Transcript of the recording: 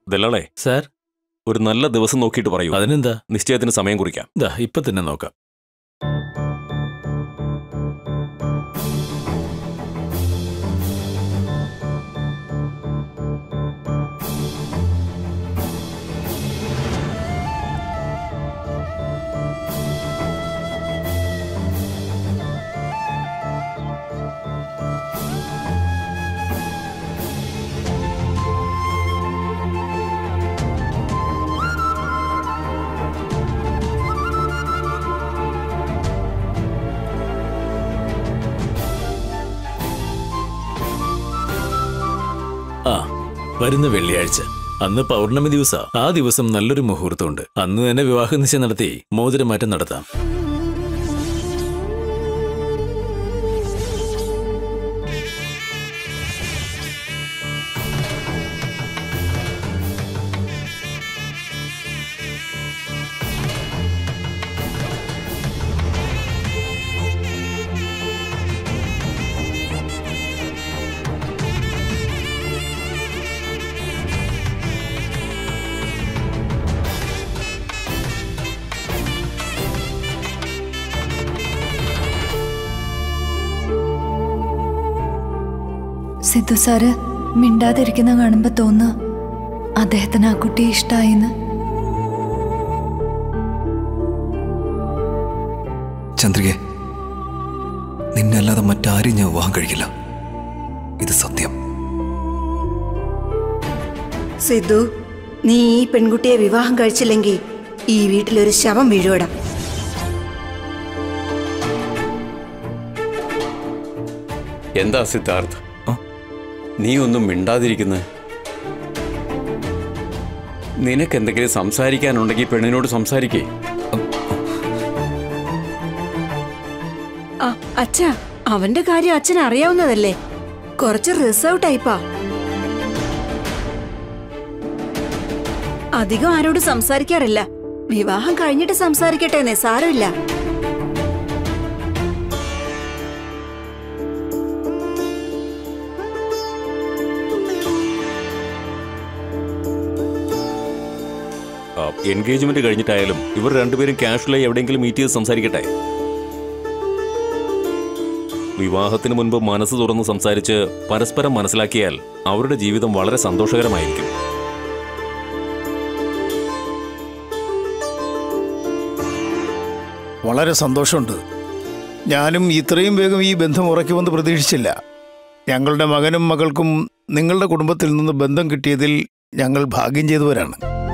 ദല്ലാളെ sir ഒരു നല്ല ദിവസം നോക്കിയിട്ട് പറയൂ അതിനെന്താ നിശ്ചയത്തിന് സമയം കുറിക്കാം ഇതാ ഇപ്പൊ തന്നെ നോക്കാം ആ വരുന്ന വെള്ളിയാഴ്ച അന്ന് പൗർണമി ദിവസ ആ ദിവസം നല്ലൊരു മുഹൂർത്തമുണ്ട് അന്ന് തന്നെ വിവാഹ നിശ്ചയം നടത്തി മോതിരമാറ്റം നടത്താം സിദ്ധു സാറ് മിണ്ടാതിരിക്കുന്ന കാണുമ്പോ തോന്നുക അദ്ദേഹത്തിന് ആ കുട്ടിയെ ഇഷ്ടായിന്ന് ചന്ദ്രികെ നിന്നെ അല്ലാതെ മറ്റാരും ഞാൻ വിവാഹം കഴിക്കില്ല ഇത് സത്യം സിദ്ധു നീ ഈ പെൺകുട്ടിയെ വിവാഹം കഴിച്ചില്ലെങ്കിൽ ഈ വീട്ടിലൊരു ശവം വീഴുവടാ എന്താ സിദ്ധാർത്ഥ് ആ? നീ ഒന്നും മിണ്ടാതിരിക്കുന്നത് നിനക്ക് എന്തെങ്കിലും സംസാരിക്കാനുണ്ടെങ്കിൽ പെണ്ണിനോട് സംസാരിക്കേ ആ അച്ഛാ അവന്റെ കാര്യം അച്ഛൻ അറിയാവുന്നതല്ലേ കുറച്ച് റിസർവ് ടൈപ്പാ അധികം ആരോട് സംസാരിക്കാറില്ല വിവാഹം കഴിഞ്ഞിട്ട് സംസാരിക്കട്ടെ സാരമില്ല എൻഗേജ്മെന്റ് കഴിഞ്ഞിട്ടായാലും ഇവർ രണ്ടുപേരും കാഷ്വലായി എവിടെയെങ്കിലും മീറ്റ് ചെയ്ത് സംസാരിക്കട്ടെ വിവാഹത്തിന് മുൻപ് മനസ്സ് തുറന്ന് സംസാരിച്ച് പരസ്പരം മനസ്സിലാക്കിയാൽ അവരുടെ ജീവിതം വളരെ സന്തോഷകരമായിരിക്കും വളരെ സന്തോഷമുണ്ട് ഞാനും ഇത്രയും വേഗം ഈ ബന്ധം ഉറയ്ക്കുമെന്ന് പ്രതീക്ഷിച്ചില്ല ഞങ്ങളുടെ മകനും മകൾക്കും നിങ്ങളുടെ കുടുംബത്തിൽ നിന്ന് ബന്ധം കിട്ടിയതിൽ ഞങ്ങൾ ഭാഗ്യം ചെയ്തവരാണ്